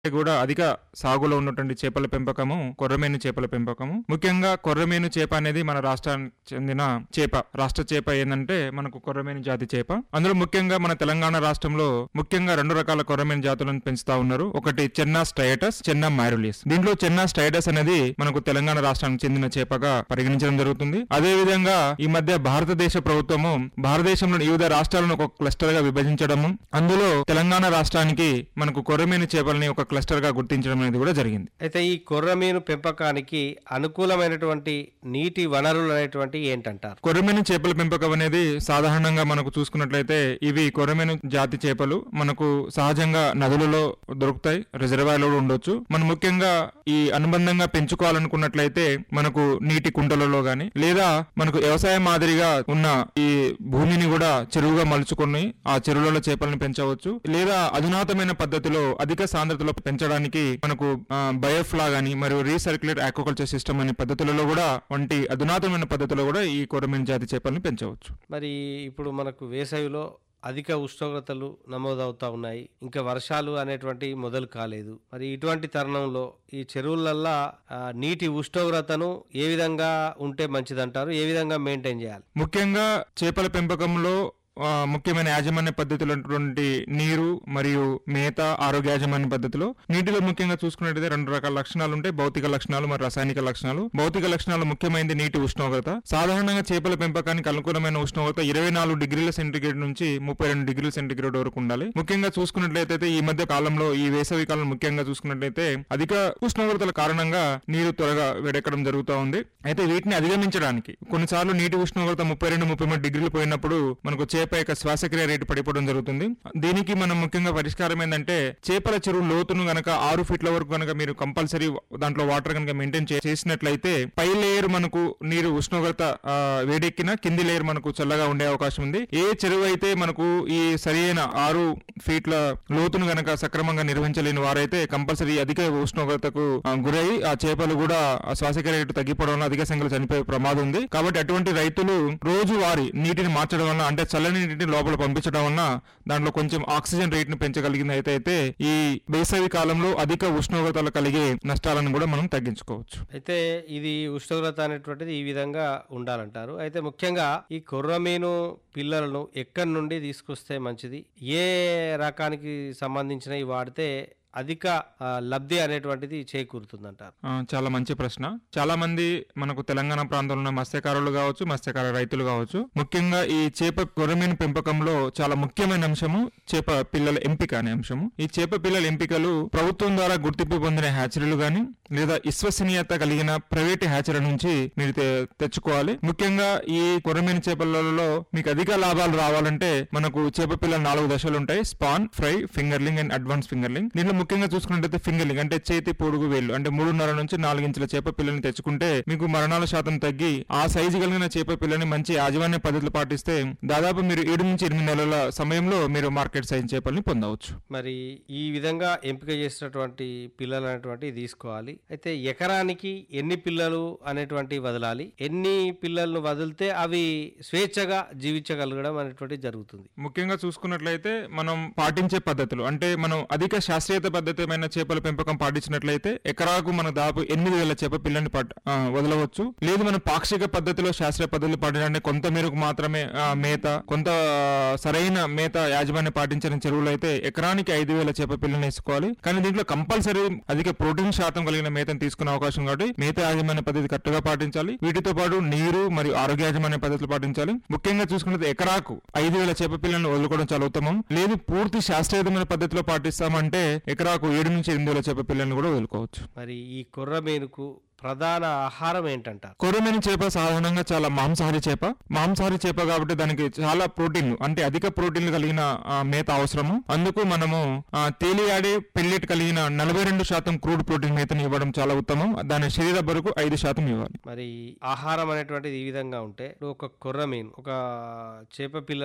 కూడా అధిక సాగులో ఉన్నటువంటి చేపల పెంపకము కొర్రమేను చేపల పెంపకము ముఖ్యంగా కొర్రమేను చేప అనేది మన రాష్ట్రానికి చెందిన చేప రాష్ట్ర చేప ఏంటంటే మనకు కొర్రమేను జాతి చేప అందులో ముఖ్యంగా మన తెలంగాణ రాష్ట్రంలో ముఖ్యంగా రెండు రకాల కొర్రమేను జాతులను పెంచుతా ఉన్నారు ఒకటి చెన్నా స్టైటస్ చెన్నా మైరులిస్ దీంట్లో చెన్నా స్టైటస్ అనేది మనకు తెలంగాణ రాష్ట్రానికి చెందిన చేపగా పరిగణించడం జరుగుతుంది అదే విధంగా ఈ మధ్య భారతదేశ ప్రభుత్వము భారతదేశంలోని వివిధ రాష్ట్రాలను ఒక క్లస్టర్ గా విభజించడము అందులో తెలంగాణ రాష్ట్రానికి మనకు కొర్రమేను చేపల్ని ఒక క్లస్టర్ గా గుర్తించడం అనేది కూడా జరిగింది అయితే ఈ కొర్రమీను పెంపకానికి అనుకూలమైనటువంటి నీటి వనరులు అనేటువంటి ఏంటంటారు కొర్రమేను చేపల పెంపకం అనేది సాధారణంగా మనకు చూసుకున్నట్లయితే ఇవి కొర్రమేను జాతి చేపలు మనకు సహజంగా నదులలో దొరుకుతాయి రిజర్వాయర్లో కూడా ఉండొచ్చు మనం ముఖ్యంగా ఈ అనుబంధంగా పెంచుకోవాలనుకున్నట్లయితే మనకు నీటి కుంటలలో గాని లేదా మనకు వ్యవసాయ మాదిరిగా ఉన్న ఈ భూమిని కూడా చెరువుగా మలుచుకొని ఆ చెరువులలో చేపలను పెంచవచ్చు లేదా అధునాతమైన పద్ధతిలో అధిక సాంద్రతలో పెంచడానికి మనకు బయోఫ్లా గాని మరియు రీసర్క్యులేట్ ఆక్వాకల్చర్ సిస్టమ్ అనే పద్ధతులలో కూడా వంటి అధునాతనమైన పద్ధతిలో కూడా ఈ కొరమీన్ జాతి చేపలను పెంచవచ్చు మరి ఇప్పుడు మనకు వేసవిలో అధిక ఉష్ణోగ్రతలు నమోదవుతా ఉన్నాయి ఇంకా వర్షాలు అనేటువంటి మొదలు కాలేదు మరి ఇటువంటి తరుణంలో ఈ చెరువులల్లా ఆ, నీటి ఉష్ణోగ్రతను ఏ విధంగా ఉంటే మంచిదంటారు ఏ విధంగా మెయింటైన్ చేయాలి ముఖ్యంగా చేపల పెంపకంలో ఆ, ముఖ్యమైన యాజమాన్య పద్ధతులైనటువంటి నీరు మరియు మేత ఆరోగ్య యాజమాన్య పద్ధతిలో నీటిలో ముఖ్యంగా చూసుకున్నట్టయితే రెండు రకాల లక్షణాలు ఉంటాయి భౌతిక లక్షణాలు మరియు రాసాయనిక లక్షణాలు భౌతిక లక్షణాలు ముఖ్యమైనది నీటి ఉష్ణోగ్రత సాధారణంగా చేపల పెంపకానికి అనుకూలమైన ఉష్ణోగ్రత ఇరవై నాలుగు డిగ్రీల సెంటీగ్రేడ్ నుంచి ముప్పై రెండు డిగ్రీల సెంటీగ్రేడ్ వరకు ఉండాలి ముఖ్యంగా చూసుకున్నట్లయితే ఈ మధ్య కాలంలో ఈ వేసవి కాలం ముఖ్యంగా చూసుకున్నట్లయితే అధిక ఉష్ణోగ్రతల కారణంగా నీరు త్వరగా వేడెక్కడం జరుగుతూ ఉంది అయితే వీటిని అధిగమించడానికి కొన్నిసార్లు నీటి ఉష్ణోగ్రత ముప్పై రెండు ముప్పై మూడు డిగ్రీలు పోయినప్పుడు మనకు చేప యొక్క శ్వాసక్రియ రేటు పడిపోవడం జరుగుతుంది దీనికి మనం ముఖ్యంగా పరిష్కారం ఏంటంటే చేపల చెరువు లోతును గనక ఆరు ఫీట్ల వరకు గనక మీరు కంపల్సరీ దాంట్లో వాటర్ కనుక మెయింటైన్ చేసినట్లయితే పై లేయర్ మనకు నీరు ఉష్ణోగ్రత ఆ, వేడెక్కిన కింది లేయర్ మనకు చల్లగా ఉండే అవకాశం ఉంది ఏ చెరువు అయితే మనకు ఈ సరియైన ఆరు ఫీట్ల లోతును గనక సక్రమంగా నిర్వహించలేని వారైతే కంపల్సరీ అధిక ఉష్ణోగ్రతకు ఆ, గురై ఆ చేపలు కూడా ఆ శ్వాసక్రియ రేటు తగ్గిపోవడం వల్ల అధిక సంఖ్యలో చనిపోయే ప్రమాదం ఉంది కాబట్టి అటువంటి రైతులు రోజు వారి నీటిని మార్చడం వల్ల అంటే చల్లని నీటిని లోపల పంపించడం వల్ల దాంట్లో కొంచెం ఆక్సిజన్ రేట్ ను పెంచగలిగింది అయితే అయితే ఈ వేసవి కాలంలో అధిక ఉష్ణోగ్రతలు కలిగే నష్టాలను కూడా మనం తగ్గించుకోవచ్చు అయితే ఇది ఉష్ణోగ్రత అనేటువంటిది ఈ విధంగా ఉండాలంటారు అయితే ముఖ్యంగా ఈ కొర్రమీను పిల్లలను ఎక్కడి నుండి తీసుకొస్తే మంచిది ఏ రకానికి సంబంధించినవి వాడితే అధిక ఆ, లబ్ధి అనేటువంటిది చేకూరుతుందంటారు ఆ, చాలా మంచి ప్రశ్న చాలా మంది మనకు తెలంగాణ ప్రాంతంలో ఉన్న మత్స్యకారులు కావచ్చు మత్స్యకార రైతులు కావచ్చు ముఖ్యంగా ఈ చేప కొరమీను పెంపకంలో చాలా ముఖ్యమైన అంశము చేప పిల్లల ఎంపిక అనే అంశము ఈ చేప పిల్లల ఎంపికలు ప్రభుత్వం ద్వారా గుర్తింపు పొందిన హ్యాచరీలు గాని లేదా విశ్వసనీయత కలిగిన ప్రైవేట్ హ్యాచరీ నుంచి మీరు తె- తెచ్చుకోవాలి ముఖ్యంగా ఈ కొరమీను చేపలలో మీకు అధిక లాభాలు రావాలంటే మనకు చేప పిల్లల నాలుగు దశలు ఉంటాయి spawn fry fingerling and advance fingerling దీంట్లో ముఖ్యంగా చూసుకున్నట్లయితే ఫింగర్లింగ్ అంటే చేతి పొడుగు వేలు అంటే మూడున్నర నుంచి నాలుగు ఇంచుల చేప పిల్లని తెచ్చుకుంటే మీకు మరణాల శాతం తగ్గి ఆ సైజు కలిగిన చేప పిల్లని మంచి యాజమాన్య పద్ధతులు పాటిస్తే దాదాపు మీరు ఏడు నుంచి ఎనిమిది నెలల సమయంలో మీరు మార్కెట్ సైజ్ చేపల్ని పొందవచ్చు మరి ఈ విధంగా ఎంపిక చేసినటువంటి పిల్లలు అనేటువంటివి తీసుకోవాలి అయితే ఎకరానికి ఎన్ని పిల్లలు అనేటువంటివి వదలాలి ఎన్ని పిల్లలను వదిలితే అవి స్వేచ్ఛగా జీవించగలగడం అనేటువంటిది జరుగుతుంది ముఖ్యంగా చూసుకున్నట్లయితే మనం పాటించే పద్ధతులు అంటే మనం అధిక శాస్త్రీయత పద్ధతిమైన చేపల పెంపకం పాటించినట్లయితే ఎకరాకు మన దాదాపు ఎనిమిది వేల చేప పిల్లని పట్- ఆ, వదలవచ్చు లేదు మనం పాక్షిక పద్ధతిలో శాస్త్రీయ పద్ధతులు పాటించడానికి కొంత మేరకు మాత్రమే ఆ, మేత కొంత ఆ, సరైన మేత యాజమాన్య పాటించిన చెరువులు అయితే ఎకరానికి ఐదు వేల చేప పిల్లని వేసుకోవాలి కానీ దీంట్లో కంపల్సరీ అధిక ప్రోటీన్ శాతం కలిగిన మేతను తీసుకునే అవకాశం కాబట్టి మేత యాజమాన్య పద్ధతి కరెక్ట్ గా పాటించాలి వీటితో పాటు నీరు మరియు ఆరోగ్య యాజమాన్య పద్ధతులు పాటించాలి ముఖ్యంగా చూసుకున్నది ఎకరాకు ఐదు వేల చేప పిల్లలను వదులుకోవడం చాలా ఉత్తమం లేదు పూర్తి శాస్త్రీయమైన పద్ధతిలో పాటిస్తామంటే ఎకరాకు ఏడు నుంచి ఎనిమిది వేల చేప పిల్లలను కూడా వదులుకోవచ్చు మరి ఈ కొర్రమీనుకు ప్రధాన ఆహారం ఏంటంటారు కొరమేను చేప సాధారణంగా చాలా మాంసాహారి చేప మాంసాహారి చేప కాబట్టి దానికి చాలా ప్రోటీన్లు అంటే అధిక ప్రోటీన్లు కలిగిన ఆ, మేత అవసరము అందుకు మనము ఆ, తేలియాడే పెల్లెట్ కలిగిన నలభై రెండు శాతం క్రూడ్ ప్రోటీన్ మేతను ఇవ్వడం చాలా ఉత్తమం దాని శరీర బరుకు ఐదు శాతం ఇవ్వాలి మరి ఆహారం అనేటువంటిది ఈ విధంగా ఉంటే ఇప్పుడు ఒక కొర్రమీను ఒక చేప పిల్లను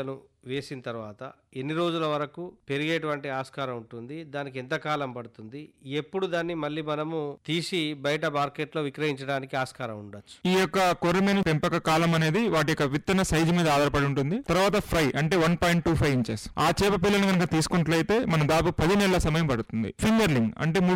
వేసిన తర్వాత ఎన్ని రోజుల వరకు పెరిగేటువంటి ఆస్కారం ఉంటుంది దానికి ఎంత కాలం పడుతుంది ఎప్పుడు దాన్ని మళ్ళీ మనము తీసి బయట మార్కెట్లో విక్రయించడానికి ఆస్కారం ఉండొచ్చు ఈ యొక్క కొర్రమీను పెంపక కాలం అనేది వాటి యొక్క విత్తన సైజు మీద ఆధారపడి ఉంటుంది తర్వాత ఫ్రై అంటే one point two five inches ఆ చేప పిల్లని కనుక తీసుకున్నట్లయితే మన దాదాపు పది నెలల సమయం పడుతుంది ఫింగర్లింగ్ అంటే మూడు